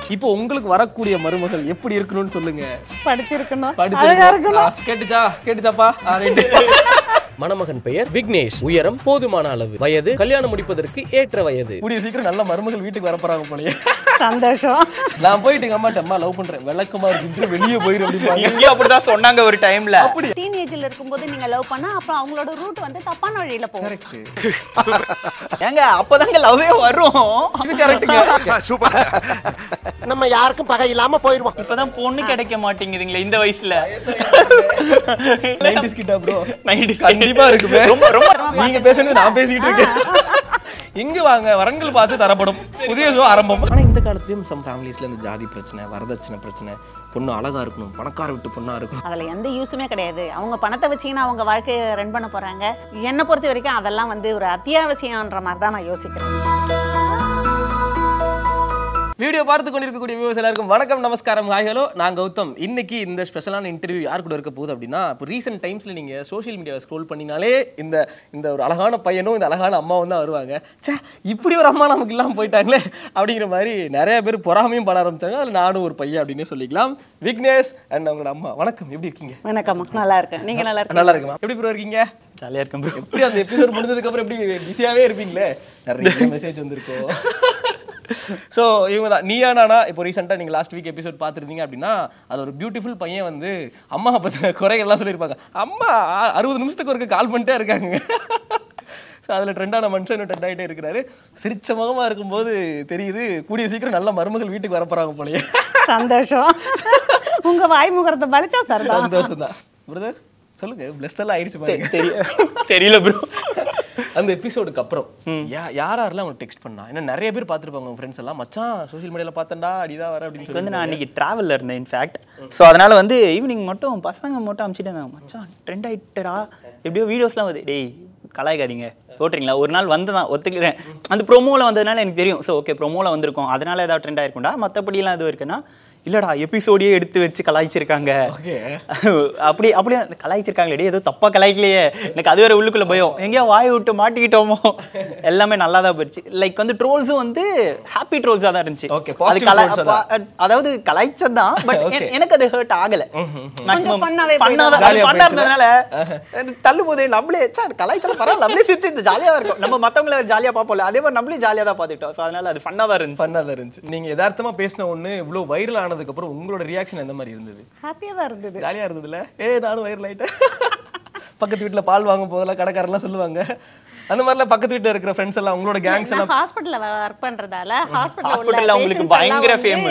இப்போ உங்களுக்கு வரக்கூடிய மருமகள் எப்படி இருக்கணும்னு சொல்லுங்க படிச்சிருக்கணும் அழகா படிச்சிருக்கோம். இருக்கணும் ஆ, கேட்டுச்சா கேட்டுச்சாப்பா ஆ, ரைட்டு. மணமகன் பெயர் விக்னேஷ் உயரம் போதுமான அளவு வயது கல்யாணம் முடிப்பதற்கு ஏற்ற வயது கூடிய சீக்கிரம் நல்ல மருமகள் வீட்டுக்கு வரப்போறாங்க போலயே சந்தோஷம் நான் போயிட்டு எங்க அம்மாட்ட அம்மா லவ் பண்றேன் விளக்கமா இருக்கு வெளியே போயிரு அப்படிம்பாங்க இங்கேயும் அப்படிதான் சொன்னாங்க ஒரு டைம்ல டீனேஜ்ல இருக்கும்போது நீங்க லவ் பண்ணா அப்புறம் அவங்களோட ரூட் வந்து தப்பான வழியில போகும் ஏங்க அப்பதாங்க லவ்வே வரும் இது கரெக்ட்டுங்க நம்ம யாருக்கும் பகை இல்லாம போயிருவோம் இப்பதான் பொண்ணு கிடைக்க மாட்டேங்குதுங்களே இந்த வயசுல 90s கிட்டா ப்ரோ 90s கண்டிப்பா இருக்குமே ரொம்ப ரொம்ப நீங்க பேசுறது நான் பேசிக்கிட்டு இருக்கேன் இங்க வாங்க வரன்கள் பார்த்து தரப்படும் புதிய ஷோ ஆரம்பம் ஆனா இந்த காலத்துலயும் சம் ஃபேமிலிஸ்ல இந்த ஜாதி பிரச்சனை வரதட்சணை பிரச்சனை பொண்ணு அழகா இருக்கணும் பணக்கார விட்டு பொண்ணா இருக்கணும் அதுல எந்த யூஸுமே கிடையாது அவங்க பணத்தை வச்சீங்கன்னா அவங்க வாழ்க்கையை ரன் பண்ண போறாங்க என்னை பொறுத்த வரைக்கும் அதெல்லாம் வந்து ஒரு அத்தியாவசியம்ன்ற மாதிரி தான் நான் யோசிக்கிறேன் வீடியோ பார்த்து கொண்டிருக்கக்கூடிய வியூவர்ஸ் எல்லாருக்கும் வணக்கம் நமஸ்காரம் ஹாய் ஹலோ நான் கௌதம் இன்னைக்கு இந்த ஸ்பெஷலான இன்டர்வியூ யார் கூட இருக்க போகுது அப்படின்னா இப்போ ரீசெண்ட் டைம்ஸ்ல நீங்க சோஷியல் மீடியாவை ஸ்க்ரோல் பண்ணினாலே இந்த இந்த ஒரு அழகான பையனும் இந்த அழகான அம்மாவும் தான் வருவாங்க ச்சே இப்படி ஒரு அம்மா நமக்கு இல்லாமல் போயிட்டாங்களே அப்படிங்கிற மாதிரி நிறைய பேர் பொறாமையும் பட ஆரம்பிச்சாங்க அதில் நானும் ஒரு பையன் அப்படின்னு சொல்லிக்கலாம் விக்னேஷ் அண்ட் அவங்களோட அம்மா வணக்கம் எப்படி இருக்கீங்க வணக்கம் நல்லா இருக்கேன் நீங்க நல்லா இருக்கீங்க நல்லா இருக்குமா எப்படி ப்ரோ இருக்கீங்க ஜாலியா இருக்கும் bro. எப்படி அந்த எபிசோட் முடிஞ்சதுக்கு அப்புறம் எப்படி பிஸியாவே இருப்பீங்களே நிறைய மெசேஜ் வந்திருக்கோம் ஸோ இவங்க தான் நீயா நானா இப்போ ரீசெண்டாக நீங்கள் லாஸ்ட் வீக் எபிசோட் பார்த்துருந்தீங்க அப்படின்னா அது ஒரு பியூட்டிஃபுல் பையன் வந்து அம்மா பற்றின குறைகள்லாம் சொல்லியிருப்பாங்க அம்மா அ- அறுபது நிமிஷத்துக்கு ஒருக்க கால் பண்ணிட்டே இருக்காங்க ஸோ அதில் ட்ரெண்டான மனுஷன் ட்ரெண்ட் ஆகிட்டே இருக்கிறாரு சிரிச்ச முகமாக இருக்கும்போது தெரியுது கூடிய சீக்கிரம் நல்ல மருமகள் வீட்டுக்கு வரப்போறாங்க போலயே சந்தோஷம் உங்க வாய் முகரத்தை பலிச்சா சார் தான் சந்தோஷம் தான் பிரதர் சொல்லுங்க பிளஸ் எல்லாம் ஆயிடுச்சு பாருங்க தெரிய தெரியல ப்ரோ அந்த எபிசோடுக்கு அப்புறம் யா யார் யாரெல்லாம் அவங்க டெக்ஸ்ட் பண்ணா ஏன்னா நிறைய பேர் பார்த்துருப்பாங்க உங்க ஃப்ரெண்ட்ஸ் எல்லாம் மச்சான் சோஷியல் மீடியால பார்த்தேன்டா அடிதான் வர அப்படின்னு வந்து சொல்லி நான் அன்னைக்கு டிராவல்ல இருந்தேன் இன்ஃபேக்ட் ஸோ அதனால வந்து ஈவினிங் மட்டும் பசங்க மட்டும் அனுப்பிச்சிட்டு இருந்தாங்க மச்சான் ட்ரெண்ட் ஆயிட்டடா எப்படியோ வீடியோஸ்லாம் வருது டேய் கலாய்க்காதீங்க ஓட்டுறீங்களா ஒரு நாள் வந்து தான் ஒத்துக்கிறேன் அந்த ப்ரோமோவில் வந்ததுனால எனக்கு தெரியும் ஸோ ஓகே ப்ரோமோவில் வந்திருக்கும் அதனால ஏதாவது ட்ரெண்ட் ஆயிருக்கும்டா மற்றபடிலாம் எதுவும் இருக்குன்னா இல்லடா எபிசோடியே எடுத்து வச்சு கலாய்ச்சிருக்காங்க ஓகே அப்படி அப்படியே கலாய்ச்சிருக்காங்களே டேய், ஏதோ தப்பா கலாய்க்கலையே எனக்கு அது வேற உள்ளுக்குள்ள பயம் எங்கேயோ வாய் விட்டு மாட்டிக்கிட்டோமோ எல்லாமே நல்லா தான் போயிடுச்சு லைக் வந்து ட்ரோல்ஸும் வந்து ஹாப்பி ட்ரோல்ஸாக தான் இருந்துச்சு Okay, அது positive கலா- trolls தான். அப்ப- அதாவது கலாய்ச்சது தான் பட் Okay. எனக்கு அது ஹர்ட் ஆகல கொஞ்சம் fun ஆவே ஃபன்னா போயிடும். Jolly ஆ ஃபன்னா போயிடுச்சுல? இருந்ததுனால தள்ளு போது நம்மளே சார் கலாய்ச்சாலும் பரவாயில்ல நம்மளே சிரிச்சு ஜாலியா தான் இருக்கும் நம்ம மத்தவங்கள ஜாலியா பார்ப்போம்ல அதே மாதிரி நம்மளே ஜாலியா தான் பார்த்துட்டோம் ஸோ அதனால அது ஃபன்னா தான் இருந்துச்சு ஃபன்னாக தான் இருந்துச்சு நீங்க யதார்த்தமா பேசின ஒண்ணு இவ்வளோ வைரல் ஆனதுக்கு அப்புறம் உங்களோட ரியாக்ஷன் எந்த மாதிரி இருந்தது ஹாப்பியா தான் இருந்தது ஜாலியா இருந்ததுல ஏ நானும் வைரல் ஆயிட்டேன் பக்கத்து வீட்டுல பால் வாங்க போதெல்லாம் கடைக்காரெல்லாம் சொல்லுவாங்க அந்த மாதிரிலாம் பக்கத்து வீட்டுல இருக்கிற ஃப்ரெண்ட்ஸ் எல்லாம் உங்களோட கேங்ஸ் எல்லாம் நான் ஹாஸ்பிடல்ல ஒர்க் பண்றதால ஹாஸ்பிடல்ல Hospital ல உங்களுக்கு பயங்கர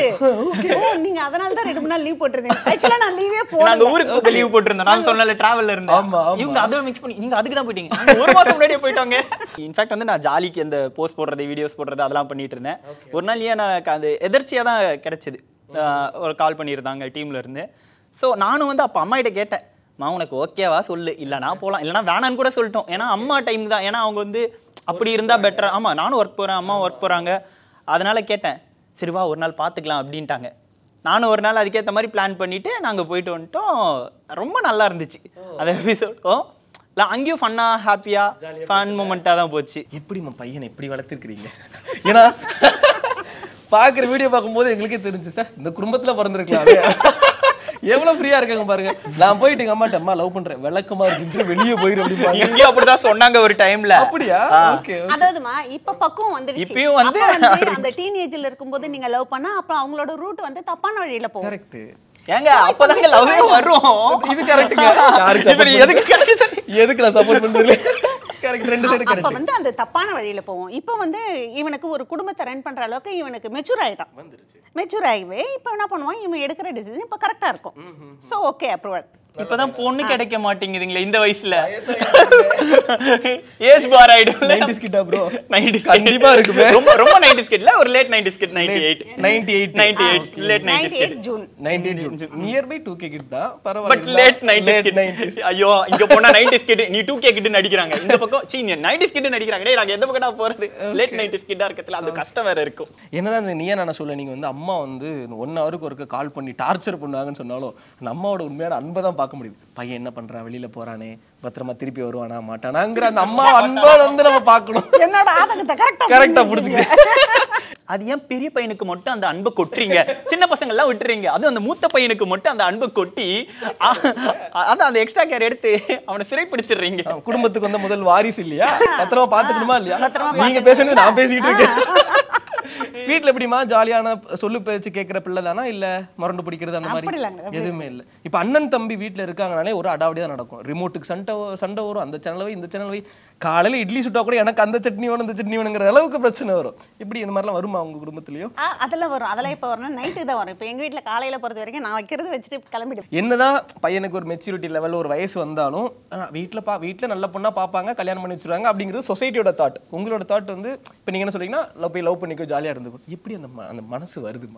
ஓ நீங்க அதனால தான் ரெண்டு மூணு நாள் லீவ் போட்டிருந்தீங்க ஆக்சுவலா நான் லீவே நாங்க போடல ஊருக்கு லீவ் போட்டிருந்தோம் நான் சொன்னல டிராவல்ல ஆமா, இருந்தேன் ஆமா. இவங்க அதோட மிக்ஸ் பண்ணி நீங்க அதுக்கு தான் போயிட்டீங்க நாங்க ஒரு மாசம் முன்னாடியே போயிட்டாங்க இன்ஃபேக்ட் வந்து நான் ஜாலிக்கு அந்த போஸ்ட் போடுறது வீடியோஸ் போடுறது அதெல்லாம் பண்ணிட்டு இருந்தேன் ஒரு நாள் ஏன் நான் அது எதர்ச்சியா தான் கிடைச்சது ஆஹ் ஒரு கால் பண்ணியிருந்தாங்க டீம்ல இருந்து ஸோ நானும் வந்து அப்போ அம்மா கிட்ட கேட்டேன் மா உனக்கு ஓகேவா சொல்லு இல்லைனா போகலாம் இல்லைனா வேணான்னு கூட சொல்லிட்டோம் ஏன்னா அம்மா டைம் தான் ஏன்னா அவங்க வந்து அப்படி இருந்தா பெட்டரா ஆமா நானும் ஒர்க் போறேன் அம்மா ஒர்க் போறாங்க அதனால கேட்டேன் சரி வா ஒரு நாள் பார்த்துக்கலாம் அப்படின்ட்டாங்க நானும் ஒரு நாள் அதுக்கேற்ற மாதிரி பிளான் பண்ணிட்டு நாங்க போயிட்டு வந்துட்டோம் ரொம்ப நல்லா இருந்துச்சு அந்த எபிசோடும் இல்லை அங்கேயும் ஃபன்னா ஹாப்பியா ஃபன் மூமெண்ட்டாக தான் போச்சு எப்படிம்மா பையனை எப்படி வளர்த்துருக்கிறீங்க ஏன்னா பார்க்குற வீடியோ பார்க்கும்போது எங்களுக்கே தெரிஞ்சு சார் இந்த குடும்பத்துல பிறந்திருக்கலாம் எவ்வளவு ஃப்ரீயா இருக்காங்க பாருங்க நான் போயிட்டு எங்க அம்மாட்ட அம்மா லவ் பண்றேன் விளக்கமா இருக்குன்னு வெளியே போயிரு அப்படிம்பாங்க இங்கேயும் அப்படிதான் சொன்னாங்க ஒரு டைம்ல அப்படியா ஓகே அதாவதுமா இப்ப பக்குவம் வந்துருச்சு இப்பயும் வந்து அப்ப வந்து அந்த டீனேஜ்ல இருக்கும்போது நீங்க லவ் பண்ணா அப்புறம் அவங்களோட ரூட் வந்து தப்பான வழியில போகும் கரெக்ட் ஏங்க அப்பதாங்க லவ்வே வரும் இது கரெக்ட்டுங்க யாருக்கு இப்ப நீ support எதுக்கு correct சொல்லி- எதுக்கு நான் சப்போர்ட் பண்றது கரெக்ட் ரெண்டு சைடு அப்ப கரெக்ட் வந்து அந்த தப்பான வழியில போவோம் இப்ப வந்து இவனுக்கு ஒரு குடும்பத்தை ரன் பண்ற அளவுக்கு இவனுக்கு மெச்சூர் ஆயிட்டான் மெச்சூர் ஆகவே இப்ப என்ன பண்ணுவான் இவன் எடுக்கிற டிசிஷன் இப்ப கரெக்டா இருக்கும் சோ ஓகே அப்ரூவல் இப்பதான் பொண்ணு கிடைக்க மாட்டேங்குதுங்களே இந்த வயசுல ஏஜ் பார் ஆயிடும் 90s கிட்டா ப்ரோ 90s கண்டிப்பா இருக்குமே. ரொம்ப ரொம்ப 90s கிட்ல ஒரு late 90s kid 98 98 98 late 90s ninety kid eight June 98 June near by 2k kid தான் பரவாயில்ல but late 90s late kit 90s ஐயோ இங்க போனா 90s கிட் நீ 2k கிட் நடிக்கிறாங்க இந்த பக்கம் சீ நீ 90s கிட் நடிக்கிறாங்க டேய் நாங்க எந்த பக்கம்டா போறது லேட் 90s கிட்டா இருக்கத்துல அந்த கஷ்டம் வேற இருக்கும் என்னதான் இந்த நீயா நான் சொல்ல நீங்க வந்து அம்மா வந்து ஒன் ஹவருக்கு ஒருக்க கால் பண்ணி டார்ச்சர் பண்ணுவாங்கன்னு சொன்னாலும் அந்த அம்மாவோட உண்மையான அன்பை தான் பார்க்க முடியுது பையன் என்ன பண்றான் வெளியில போறானே பத்திரமா திருப்பி வருவானா மாட்டானாங்கிற அந்த அம்மா அன்போட வந்து நம்ம பார்க்கணும் என்னோட ஆதங்கத்தை கரெக்டா கரெக்டா புடிச்சுக்கிட்டு அது ஏன் பெரிய பையனுக்கு மட்டும் அந்த அன்பை கொட்டுறீங்க சின்ன பசங்க எல்லாம் விட்டுறீங்க அதுவும் அந்த மூத்த பையனுக்கு மட்டும் அந்த அன்பை கொட்டி அ- அதான் அந்த எக்ஸ்ட்ரா கேர் எடுத்து அவனை சிறை பிடிச்சிடுறீங்க அவன் குடும்பத்துக்கு வந்த முதல் வாரிசு இல்லையா பத்திரமா பாத்துக்கணுமா இல்லையா நீங்க பேசுறது நான் பேசிட்டு இருக்கேன் வீட்ல எப்படிமா ஜாலியான சொல்லு பேச்சு கேட்கிற பிள்ளை தானா இல்ல முரண்டு பிடிக்கிறது அந்த அப்படி மாதிரி இல்லைங்க, எதுவுமே இல்ல இப்ப அண்ணன் தம்பி வீட்ல இருக்காங்கனாலே ஒரு அடாவடியா நடக்கும் ரிமோட்டுக்கு சண்டை வ- சண்டை வரும் அந்த சேனல் வை இந்த சேனல் வை காலையில இட்லி சுட்டா கூட எனக்கு அந்த சட்னி வேணும் இந்த சட்னி வேணுங்கிற அளவுக்கு பிரச்சனை வரும் இப்படி இந்த மாதிரிலாம் வருமா உங்க குடும்பத்திலயும் ஆ, அதெல்லாம் வரும் அதெல்லாம் இப்போ வரணும் நைட்டுக்கு தான் வரும் இப்போ எங்க வீட்ல காலையில பொறுத்த வரைக்கும் நான் வைக்கிறது வச்சுட்டு கிளம்பிடுவேன் என்னதான் பையனுக்கு ஒரு மெச்சூரிட்டி லெவல் ஒரு வயசு வந்தாலும் ஆனா வீட்ல பா வீட்ல நல்ல பொண்ணா பார்ப்பாங்க கல்யாணம் பண்ணி வச்சிருவாங்க அப்படிங்கிறது சொசைட்டியோட தாட் உங்களோட தாட் வந்து இப்போ நீங்க என்ன சொல்றீங்கன்னா லவ் போய் லவ் பண்ணிக்கோ ஜாலியா இருந்துக்கும் எப்படி அந்த ம- அந்த மனசு வருதுமா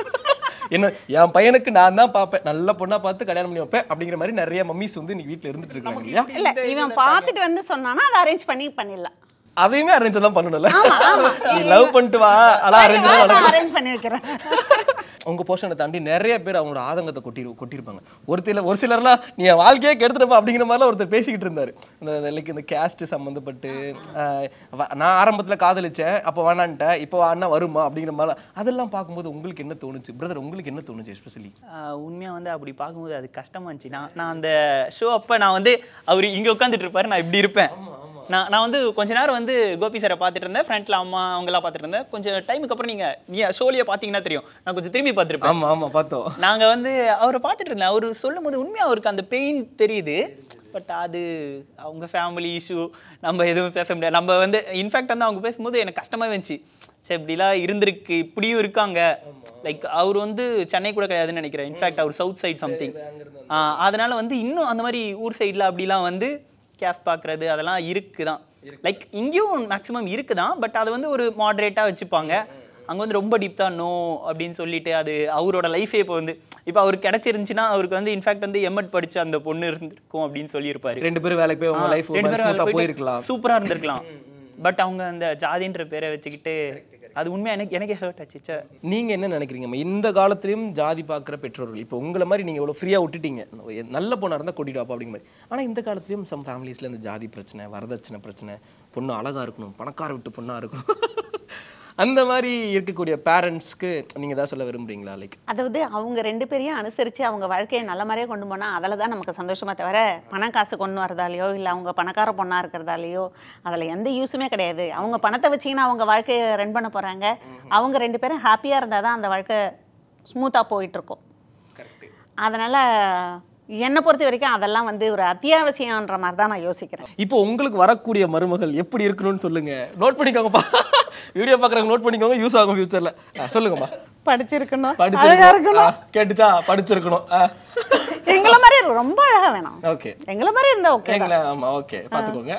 என்ன என் பையனுக்கு நான் தான் பார்ப்பேன் நல்ல பொண்ணா பார்த்து கல்யாணம் பண்ணி வைப்பேன் அப்படிங்கிற மாதிரி நிறைய மம்மிஸ் வந்து இன்னைக்கு வீட்ல இருந்துட்டு இருக்காங்க இல்லையா இல்ல இவன் பார்த்துட்டு வந்து சொன்னானா அதை அரேஞ்ச் பண்ணி பண்ணிடலாம் அதையுமே அரேஞ்ச் தான் பண்ணணும்ல நீ லவ் பண்ணிட்டு வா அதான் அரேஞ்ச் தான் நடக்கும் அரேஞ்ச் பண்ணி வைக்கிறேன் உங்க போர்ஷனை தாண்டி நிறைய பேர் அவங்களோட ஆதங்கத்தை கொட்டி கொட்டியிருப்பாங்க ஒரு சில ஒரு சிலர்லாம் நீ என் வாழ்க்கையே கெடுத்துட்டப்பா அப்படிங்கிற மாதிரிலாம் ஒருத்தர் பேசிக்கிட்டு இருந்தாரு இந்த லைக் இந்த கேஸ்ட் சம்மந்தப்பட்டு ஆஹ் வ- நான் ஆரம்பத்துல காதலிச்சேன் அப்போ வேணான்ட்டேன் இப்போ அண்ணா வருமா அப்படிங்கிற மாதிரி அதெல்லாம் பார்க்கும்போது உங்களுக்கு என்ன தோணுச்சு பிரதர் உங்களுக்கு என்ன தோணுச்சு எஸ்பெஷலி ஆஹ் உண்மையா வந்து அப்படி பார்க்கும்போது அது கஷ்டமா இருந்துச்சு நான் நான் அந்த ஷோ அப்ப நான் வந்து அவர் இங்க உட்காந்துட்டு இருப்பாரு நான் இப்படி இருப்பேன் நான் நான் வந்து கொஞ்ச நேரம் வந்து கோபி சாரை பார்த்துட்டு இருந்தேன் ஃப்ரண்ட்ல அம்மா அவங்க எல்லாம் பார்த்துட்டு இருந்தேன் கொஞ்சம் டைமுக்கு அப்புறம் நீங்க நீ ஷோலியை பார்த்தீங்கன்னா தெரியும் நான் கொஞ்சம் திரும்பி பார்த்துருப்பேன் ஆமா ஆமா பார்த்தோம் நாங்க வந்து அவரை பார்த்துட்டு இருந்தேன் அவர் சொல்லும் போது உண்மையா அவருக்கு அந்த பெயின் தெரியுது பட் அது அவங்க ஃபேமிலி இஷ்யூ நம்ம எதுவும் பேச முடியாது நம்ம வந்து இன்ஃபேக்ட் வந்து அவங்க பேசும்போது எனக்கு கஷ்டமாவே இருந்துச்சு சரி இப்படிலாம் இருந்திருக்கு இப்படியும் இருக்காங்க லைக் அவர் வந்து சென்னை கூட கிடையாதுன்னு நினைக்கிறேன் இன்ஃபேக்ட் அவர் சவுத் சைடு சம்திங் அதனால வந்து இன்னும் அந்த மாதிரி ஊர் சைடில் அப்படிலாம் வந்து கேஸ் பார்க்குறது அதெல்லாம் இருக்குதான் லைக் இங்கேயும் மேக்ஸிமம் இருக்குதான் பட் அதை வந்து ஒரு மாடரேட்டாக வச்சுப்பாங்க அங்க வந்து ரொம்ப டீப் தான் நோ அப்படின்னு சொல்லிட்டு அது அவரோட லைஃபே இப்போ வந்து இப்போ அவருக்கு கிடைச்சிருந்துச்சுன்னா அவருக்கு வந்து இன்ஃபேக்ட் வந்து எம்எட் படிச்ச அந்த பொண்ணு இருந்திருக்கும் அப்படின்னு சொல்லியிருப்பாரு ரெண்டு பேரும் வேலைக்கு போய் உங்க லைஃப் ரெண்டு பேரும் ஸ்மூத்தா போயிட்டு போயிருக்கலாம் சூப்பரா இருந்திருக்கலாம் பட் அவங்க அந்த ஜாதின்ற பேரை வச்சுக்கிட்டு அது உண்மையா எனக்கு எனக்கே ஹர்ட் ஆச்சு ச்சே. நீங்க என்ன நினைக்கிறீங்க இந்த காலத்திலயும் ஜாதி பார்க்குற பெற்றோர்கள் இப்போ உங்களை மாதிரி நீங்க இவ்வளவு ஃப்ரீயா விட்டுட்டீங்க நல்ல பொண்ணா இருந்தா கூட்டிட்டு வாப்பா அப்படிங்கிற மாதிரி ஆனா இந்த காலத்திலயும் சம் ஃபேமிலிஸ்ல இந்த ஜாதி பிரச்சனை வரதட்சணை பிரச்சனை பொண்ணு அழகா இருக்கணும் பணக்கார விட்டு பொண்ணா இருக்கணும் அந்த மாதிரி இருக்கக்கூடிய பேரண்ட்ஸ்க்கு நீங்க ஏதாவது சொல்ல விரும்புறீங்களா லைக் அதாவது அவங்க ரெண்டு பேரையும் அனுசரித்து அவங்க வாழ்க்கையை நல்ல மாதிரியே கொண்டு போனால் அதில் தான் நமக்கு சந்தோஷமா தவிர பணம் காசு கொண்டு வரதாலேயோ இல்லை அவங்க பணக்கார பொண்ணாக இருக்கிறதாலேயோ அதில் எந்த யூஸுமே கிடையாது அவங்க பணத்தை வச்சிங்கன்னா அவங்க வாழ்க்கையை ரன் பண்ண போகிறாங்க அவங்க ரெண்டு பேரும் ஹாப்பியாக இருந்தால் தான் அந்த வாழ்க்கை ஸ்மூத்தாக போயிட்டுருக்கும் அதனால் என்னை பொறுத்த வரைக்கும் அதெல்லாம் வந்து ஒரு அத்தியாவசியன்ற மாதிரி தான் நான் யோசிக்கிறேன் இப்போ உங்களுக்கு வரக்கூடிய மருமகள் எப்படி இருக்கணும்னு சொல்லுங்க நோட் பண்ணிக்கோங்கப்பா வீடியோ பார்க்குறவங்க நோட் பண்ணிக்கோங்க யூஸ் ஆகும் ஃபியூச்சர்ல சொல்லுங்கம்மா படிச்சிருக்கணும் அழகா படிச்சிருக்கணும் இருக்கணும் ஆ, கேட்டுச்சா படிச்சிருக்கணும் எங்களை மாதிரி ரொம்ப அழகா வேணாம் ஓகே எங்களை மாதிரி இருந்தா ஓகே எங்களை ஆமா ஓகே பாத்துக்கோங்க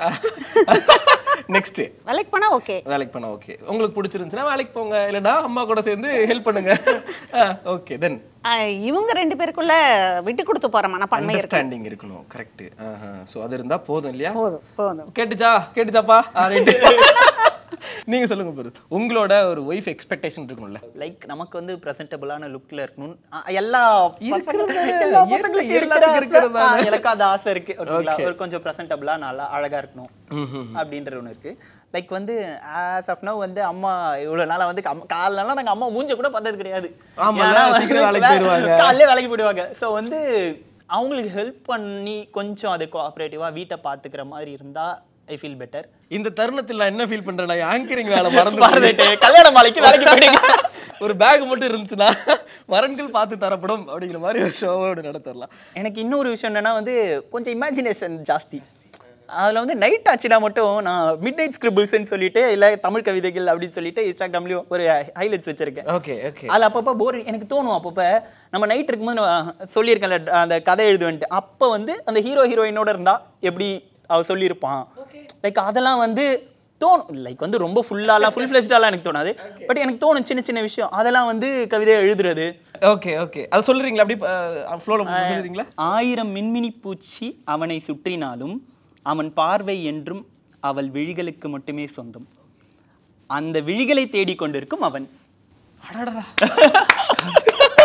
நெக்ஸ்ட் வேலைக்கு போனா ஓகே வேலைக்கு பண்ண ஓகே உங்களுக்கு பிடிச்சிருந்துச்சுன்னா வேலைக்கு போங்க இல்லைன்னா அம்மா கூட சேர்ந்து ஹெல்ப் பண்ணுங்க ஓகே தென் இவங்க ரெண்டு பேருக்குள்ள விட்டு கொடுத்து போற மனப்பான்மை இருக்கு அண்டர்ஸ்டாண்டிங் இருக்கணும் கரெக்ட் ஸோ அது இருந்தா போதும் இல்லையா போதும் போதும் கேட்டுச்சா கேட்டுச்சாப்பா ஆ, right. நீங்க சொல்லுங்க பாரு உங்களோட ஒரு ஒய்ஃப் எக்ஸ்பெக்டேஷன் இருக்கும்ல லைக் நமக்கு வந்து ப்ரெசன்டபிளான லுக்ல இருக்கணும் ஆ, எல்லா இருக்கிறது, பசங்க- எல்லா இயற்கை பசங்களுக்கும் எல்லாத்துக்கும் இருக்கிற இருக்கிறது ஆசை. தானே. ஆ, எனக்கு அந்த ஆசை இருக்கு ஓகேங்களா Okay. ஒரு கொஞ்சம் ப்ரெசன்டபிளா நல்லா அழகா இருக்கணும் அப்படின்ற ஒன்று இருக்கு லைக் வந்து ஆஸ் ஆஃப் நவ் வந்து அம்மா இவ்வளவு நாளா வந்து அம்மா- காலைல நாங்க அம்மா மூஞ்ச கூட பார்த்தது கிடையாது ஆமால்ல, ஏன்னா வந்து சீக்கிரம் வேலைக்கு போயிடுவாங்க. காலையிலே வேலைக்கு போயிடுவாங்க ஸோ வந்து அவங்களுக்கு ஹெல்ப் பண்ணி கொஞ்சம் அது கோஆப்ரேட்டிவா வீட்டை பாத்துக்கிற மாதிரி இருந்தா ஐ ஃபீல் பெட்டர் இந்த தருணத்தில் நான் என்ன ஃபீல் பண்றேன் நான் ஆங்கரிங் வேலை மறந்து மறந்துட்டு கல்யாண மாலைக்கு வேலைக்கு போயிடுங்க ஒரு பேக் மட்டும் இருந்துச்சுன்னா வரன்கள் பார்த்து தரப்படும் அப்படிங்கிற மாதிரி ஒரு ஷோவோடு நடத்தரலாம் எனக்கு இன்னொரு விஷயம் என்னன்னா வந்து கொஞ்சம் இமேஜினேஷன் ஜாஸ்தி அதில் வந்து நைட் ஆச்சுன்னா மட்டும் நான் மிட் நைட் ஸ்கிரிபிள்ஸ்ன்னு சொல்லிட்டு இல்லை தமிழ் கவிதைகள் அப்படின்னு சொல்லிட்டு இன்ஸ்டாகிராம்லேயும் ஒரு ஹைலைட்ஸ் வச்சிருக்கேன் ஓகே ஓகே அதில் அப்பப்போ போர் எனக்கு தோணும் அப்பப்போ நம்ம நைட் இருக்கும்போது நான் சொல்லியிருக்கேன்ல அந்த கதை எழுதுவேன்ட்டு அப்போ வந்து அந்த ஹீரோ ஹீரோயினோட இருந்தா எப்படி அவ சொல்லியிருப்பான் லைக் அதெல்லாம் வந்து தோணும் லைக் வந்து ரொம்ப ஃபுல்லாலாம் ஃபுல் ஃப்ளெஜ்டாலாம் எனக்கு தோணாது பட் எனக்கு தோணும் சின்ன சின்ன விஷயம் அதெல்லாம் வந்து கவிதையை எழுதுறது ஓகே ஓகே அது சொல்றீங்களா அப்படி ஃப்ளோல சொல்றீங்களா ஆயிரம் மின்மினி பூச்சி அவனை சுற்றினாலும் அவன் பார்வை என்றும் அவள் விழிகளுக்கு மட்டுமே சொந்தம் அந்த விழிகளை தேடிக் கொண்டிருக்கும் அவன் அடடடா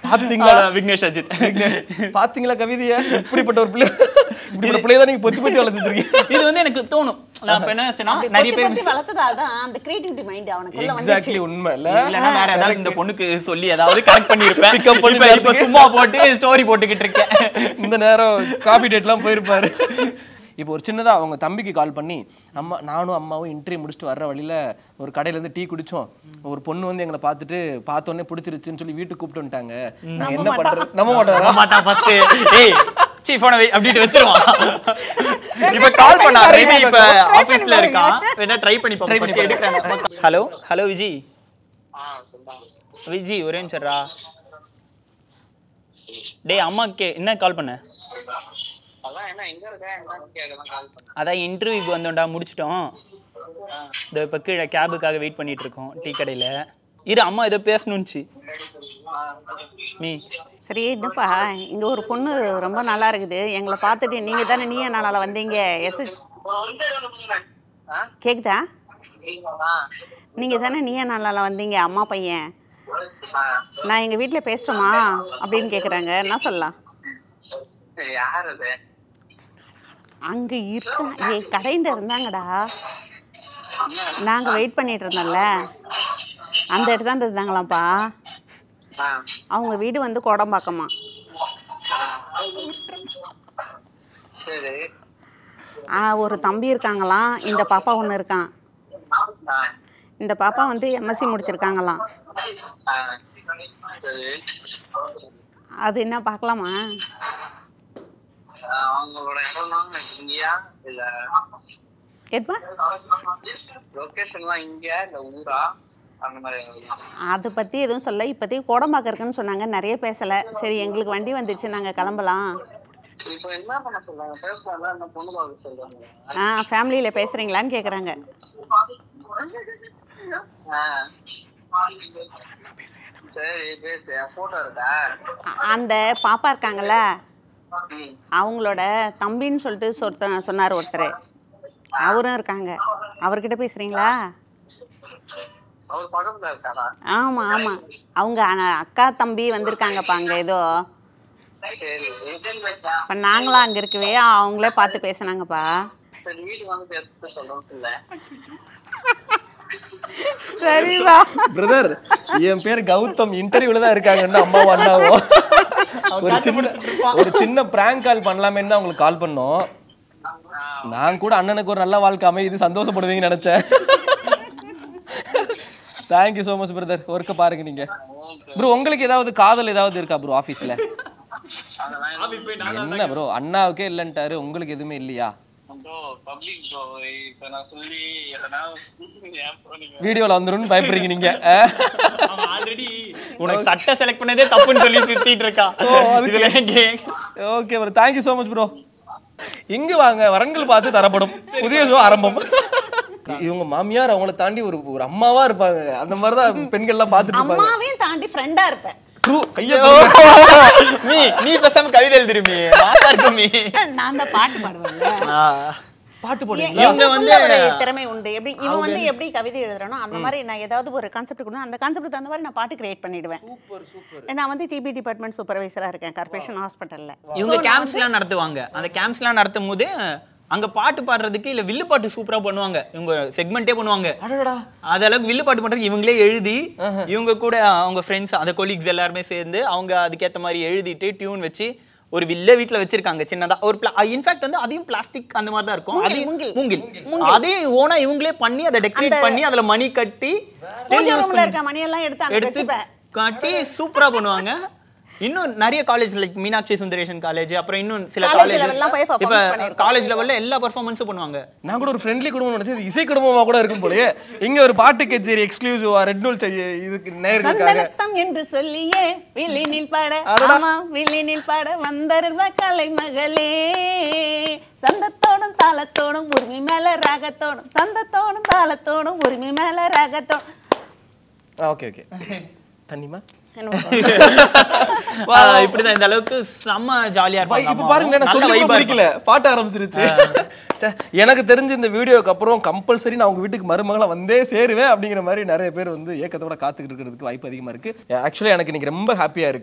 பாத்தீங்களா அதான் விக்னேஷ் அஜித் பாத்தீங்களா கவிதைய இப்படிப்பட்ட ஒரு பிள்ளை இப்படிப்பட்ட பிள்ளைய தான் நீங்க பொத்தி பொத்தி வளர்த்துருக்கீங்க இது வந்து எனக்கு தோணும் நான் இப்ப என்ன ஆச்சுன்னா நிறைய பொத்தி பேர் பொத்தி வளர்த்ததால தான் அந்த கிரியேட்டிவிட்டி மைண்ட் அவனுக்குள்ள வந்துச்சு எக்ஸாக்ட்லி உண்மை இல்ல இல்லைன்னா வேற ஏதாவது இந்த பொண்ணுக்கு சொல்லி ஏதாவது கரெக்ட் பண்ணிருப்பேன் Pick up பண்ணி இப்ப- இப்ப சும்மா போட்டு ஸ்டோரி போட்டுக்கிட்டு இருக்கேன் இந்த நேரம் காஃபி டேட்லாம் போயிருப்பாரு இப்போ ஒரு சின்னதா அவங்க தம்பிக்கு கால் பண்ணி அம்மா நானும் அம்மாவும் இன்டர்வியூ முடிச்சுட்டு வர்ற வழியில ஒரு கடையில இருந்து டீ குடிச்சோம் ஒரு பொண்ணு வந்து எங்களை பார்த்துட்டு பார்த்தோன்னே பிடிச்சிருச்சுன்னு சொல்லி வீட்டுக்கு கூப்பிட்டு வந்துட்டாங்க நான் என்ன பண்றது நம்ப மாட்டாரா மாட்டான் ஃபர்ஸ்ட் ஏய் சீ போன வை அப்படிட்டு வச்சிருவான் இப்ப கால் பண்ணா மேபி இப்ப ஆபீஸ்ல இருக்கான் வேணா ட்ரை பண்ணி பாப்போம் ஃபர்ஸ்ட் எடுக்கறேன் ஹலோ ஹலோ விஜி விஜி ஒரே நிமிஷம்டா டேய் அம்மாக்கு என்ன கால் பண்ண அதான் இன்டர்வியூக்கு வந்தோம்டா முடிச்சிட்டோம் இதோ இப்போ கீழே கேபுக்காக வெயிட் பண்ணிட்டு இருக்கோம் டீ கடையில இரு அம்மா ஏதோ பேசணும்னுச்சு மீ சரி என்னப்பா இங்க ஒரு பொண்ணு ரொம்ப நல்லா இருக்குது எங்களை பார்த்துட்டு நீங்க தானே நீ என்னால வந்தீங்க எஸ் கேக்குதா நீங்க தானே நீ என்னால வந்தீங்க அம்மா பையன் நான் எங்க வீட்ல பேசட்டுமா அப்படின்னு கேக்குறாங்க என்ன சொல்லலாம் யார் அது அங்க இருக்க ஏ கடையில இருந்தாங்கடா நாங்க வெயிட் பண்ணிட்டு இருந்தோம்ல அந்த இடத்துல இருந்தாங்களாம்ப்பா ஆ அவங்க வீடு வந்து கோடம்பாக்கமா சரி ஆ, ஒரு தம்பி இருக்காங்களாம் இந்த பாப்பா ஒன்று இருக்கான் ஆ இந்த பாப்பா வந்து எம்எஸ்சி முடிச்சிருக்காங்களாம் ஆ சரி அது என்ன பார்க்கலாமா ஆ, அவங்களோட இடம்லாம் இங்கயா இல்ல எதுப்பா லொகேஷன்லாம் இங்கயா இல்ல ஊரா அந்த மாதிரி எதாவது? அதை பற்றி எதுவும் சொல்ல இப்போதைக்கு கோடம்பாக்கம் இருக்குன்னு சொன்னாங்க நிறைய பேசலை சரி எங்களுக்கு வண்டி வந்துச்சு நாங்கள் கிளம்பலாம் இப்போ என்ன பண்ண சொல்றாங்க பேசலாம் என்ன பொண்ணு பார்க்க சொல்றாங்க ஆ ஃபேமிலியில் பேசுகிறீங்களான்னு கேட்குறாங்க ஆ. சரி பேசு போட்டோ இருக்கா அந்த பாப்பா இருக்காங்கல்ல ம் அவங்களோட தம்பின்னு சொல்லிட்டு சொத்த சொன்னார் ஒருத்தர் அவரும் இருக்காங்க அவர்கிட்ட பேசுகிறீங்களா அவர் பக்கத்துல இருக்காரா ஆமாம் ஆமாம் அவங்க அண்ணா- அக்கா தம்பி வந்திருக்காங்கப்பா அங்கே ஏதோ சரி இப்போ நாங்களாம் அங்கே இருக்கவே அவங்களே பார்த்து பேசுனாங்கப்பா சரி வீட்டுக்கு வந்து பேசுறது சொல்றேன் சொல்ல சரிப்பா பிரதர் என் பேர் கௌதம் இன்டர்வியூல தான் இருக்காங்கன்னு அம்மாவும் அண்ணாவும் ஒரு சின்ன ஒரு சின்ன பிராங்க் கால் பண்ணலாமேன்னு தான் உங்களுக்கு கால் பண்ணோம் நான் கூட அண்ணனுக்கு ஒரு நல்ல வாழ்க்கை அமையுது சந்தோஷப்படுவீங்கன்னு நினைச்சேன் தேங்க்யூ ஸோ மச் பிரதர் ஒர்க்க பாருங்க நீங்க ப்ரோ உங்களுக்கு ஏதாவது காதல் ஏதாவது இருக்கா ப்ரோ ஆஃபீஸ்ல என்ன ப்ரோ அண்ணாவுக்கே இல்லைன்ட்டாரு உங்களுக்கு எதுவுமே இல்லையா ப்ரோ பப்ளிக் ப்ரோ இப்ப நான் சொல்லி எதனா ஏன் bro நீங்க வீடியோல வந்துரும்னு பயப்படுறீங்க நீங்க ஆ? ஆல்ரெடி உனக்கு சட்டை செலக்ட் பண்ணதே தப்புன்னு சொல்லி சுத்திட்டு இருக்கா இதுல எங்கே okay bro thank you so much bro இங்கு வாங்க வரன்கள் பார்த்து தரப்படும் புதிய ஷோ ஆரம்பம் இவங்க மாமியார் அவங்கள தாண்டி ஒரு ஒரு அம்மாவா இருப்பாங்க அந்த மாதிரி தான் பெண்கள்லாம் பார்த்துட்டு இருப்பாங்க அம்மாவையும் தாண்டி ஃப்ரெண்டாக இருப்பேன் ட்ரூ கையை மீ நீ பேசாம கவிதை எழுதிருமி மாசா இருக்கும் மீ நான் தான் பாட்டு பாடுவேன்ல பாட்டு ஏன் போடுவீங்களா இவங்க இவங்களுக்குள்ள வந்து- ஒரு திறமை உண்டு எப்படி இவன் வந்து எப்படி கவிதை எழுதுறானோ அந்த மாதிரி நான் ஏதாவது ஒரு கான்செப்ட் கொடுத்தா அந்த கான்செப்ட் தகுந்த மாதிரி நான் பாட்டு கிரியேட் பண்ணிடுவேன் சூப்பர் சூப்பர் நான் வந்து டிபி டிபார்ட்மெண்ட் சூப்பர்வைசரா இருக்கேன் கார்பரேஷன் ஹாஸ்பிட்டல்ல இவங்க கேம்ப்ஸ் எல்லாம் நடத்துவாங்க அந்த கேம்ப்ஸ் எல்லாம் நடத்தும் போது அங்க பாட்டு பாடுறதுக்கு இல்ல வில்லு பாட்டு சூப்பரா பண்ணுவாங்க இவங்க செக்மெண்டே பண்ணுவாங்க அடடா அது அளவுக்கு வில்லு பாட்டு பண்றதுக்கு இவங்களே எழுதி இவங்க கூட அவங்க ஃப்ரெண்ட்ஸ் அந்த கொலீக்ஸ் எல்லாருமே சேர்ந்து அவங்க அதுக்கேத்த மாதிரி எழுதிட்டு டியூன் வச்சு ஒரு வில்ல வீட்ல வச்சிருக்காங்க சின்னதா ஒரு இன்ஃபேக்ட் வந்து அதையும் பிளாஸ்டிக் அந்த மாதிரி தான் இருக்கும் மூங்கில், அதையும் மூங்கில். மூங்கில் அதையும் ஓனா இவங்களே பண்ணி அதை டெக்கரேட் பண்ணி அதுல மணி கட்டி still பூஜை use ரூம்ல இருக்க மணியெல்லாம் எடுத்து அங்க எடுத்து வச்சுப்பேன் காட்டி சூப்பரா பண்ணுவாங்க இன்னும் நிறைய college like Meenakshi Sundareshan college அப்புறம் இன்னும் சில College காலேஜ் level எல்லாம் போய் இப்ப performance பண்ணிருக்கோம். காலேஜ் லெவல்ல எல்லா பெர்ஃபார்மன்ஸும் பண்ணுவாங்க நான் கூட ஒரு ஃப்ரெண்ட்லி குடும்பம் நினைச்சது இசை குடும்பமா கூட இருக்கும் போலயே இங்க ஒரு பாட்டு கச்சேரி எக்ஸ்க்ளூசிவா ரெட் நூல் இதுக்கு நேர்களுக்காக சந்தனத்தம் என்று சொல்லியே வில்லினில் பாட அடடா. ஆமா வில்லினில் பாட வந்தருவ கலை மகளே சந்தத்தோடும் தாளத்தோடும் உரிமை மேல ராகத்தோடும் சந்தத்தோடும் தாளத்தோடும் உரிமை மேல ராகத்தோடும் ஓகே ஓகே தண்ணிமா என்ன ஆஹ் இப்படிதான் இந்த அளவுக்கு செம்ம ஜாலியா வை- இருப்பாங்க இப்ப பாருங்க நான் சொல்லி கூட முடிக்கல பாட்ட ஆரம்பிச்சிருச்சு ச்சே, எனக்கு தெரிஞ்சு இந்த வீடியோக்கு அப்புறம் கம்பல்சரி நான் உங்க வீட்டுக்கு மருமகளா வந்தே சேருவேன் அப்படிங்கிற மாதிரி நிறைய பேர் வந்து ஏக்கத்தோட காத்துக்கிட்டு இருக்கிறதுக்கு வாய்ப்பு அதிகமா இருக்கு ஆக்சுவலி எனக்கு இன்னைக்கு ரொம்ப ஹாப்பியா இருக்கு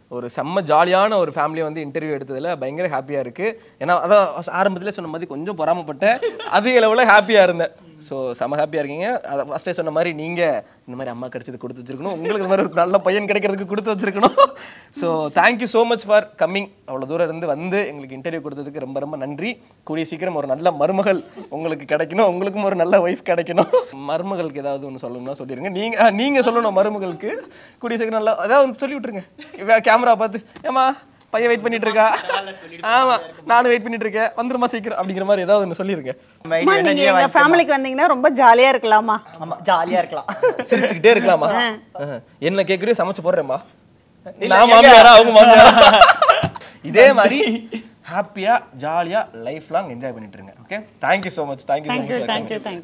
ஒரு செம்ம ஜாலியான ஒரு ஃபேமிலியை வந்து இன்டர்வியூ எடுத்ததுல பயங்கர ஹாப்பியாக இருக்குது ஏன்னா அதான் ஆரம்பத்திலே சொன்ன மாதிரி கொஞ்சம் பொறாமப்பட்டேன் அதிக லெவலில் ஹாப்பியாக இருந்தேன் ஸோ செம்ம ஹாப்பியாக இருக்கீங்க அதை ஃபஸ்ட்டே சொன்ன மாதிரி நீங்கள் இந்த மாதிரி அம்மா கிடைச்சது கொடுத்து வச்சிருக்கணும் உங்களுக்கு இந்த மாதிரி ஒரு நல்ல பையன் கிடைக்கிறதுக்கு கொடுத்து வச்சிருக்கணும் so thank you so much for coming அவ்வளோ தூரம் இருந்து வந்து எங்களுக்கு இன்டர்வியூ கொடுத்ததுக்கு ரொம்ப ரொம்ப நன்றி கூடிய சீக்கிரம் ஒரு நல்ல மருமகள் உங்களுக்கு கிடைக்கணும் உங்களுக்கும் ஒரு நல்ல ஒய்ஃப் கிடைக்கணும் மருமகளுக்கு ஏதாவது ஒன்று சொல்லணும்னா சொல்லிடுங்க நீங்கள் நீங்கள் சொல்லணும் மருமகளுக்கு கூடிய சீக்கிரம் நல்லா அதாவது ஒண்ணு சொல்லி விட்டுருங்க கேமரா பார்த்து ஏமா பையன் வெயிட் பண்ணிட்டு இருக்கா ஆமா நானும் வெயிட் பண்ணிட்டு இருக்கேன் வந்துருமா சீக்கிரம் அப்படிங்கிற மாதிரி ஏதாவது ஒன்று சொல்லிருங்க நம்ம அம்மா, idea என்ன நீங்க நீயே எங்க வாங்கிக்கோமா. ஃபேமிலிக்கு வந்தீங்கன்னா ரொம்ப ஜாலியா இருக்கலாமா ஆமா ஜாலியா இருக்கலாம் சிரிச்சுக்கிட்டே இருக்கலாமா ஆஹ். என்ன கேட்குறியோ சமைச்சு போடுறேம்மா இல்ல, நான் எங்க? மாமியாரா அவங்க மாமியாரா இதே மாதிரி ஹாப்பியா ஜாலியா லைஃப் லாங் என்ஜாய் பண்ணிட்டு இருங்க okay thank you so much thank you so thank you much thank you thank you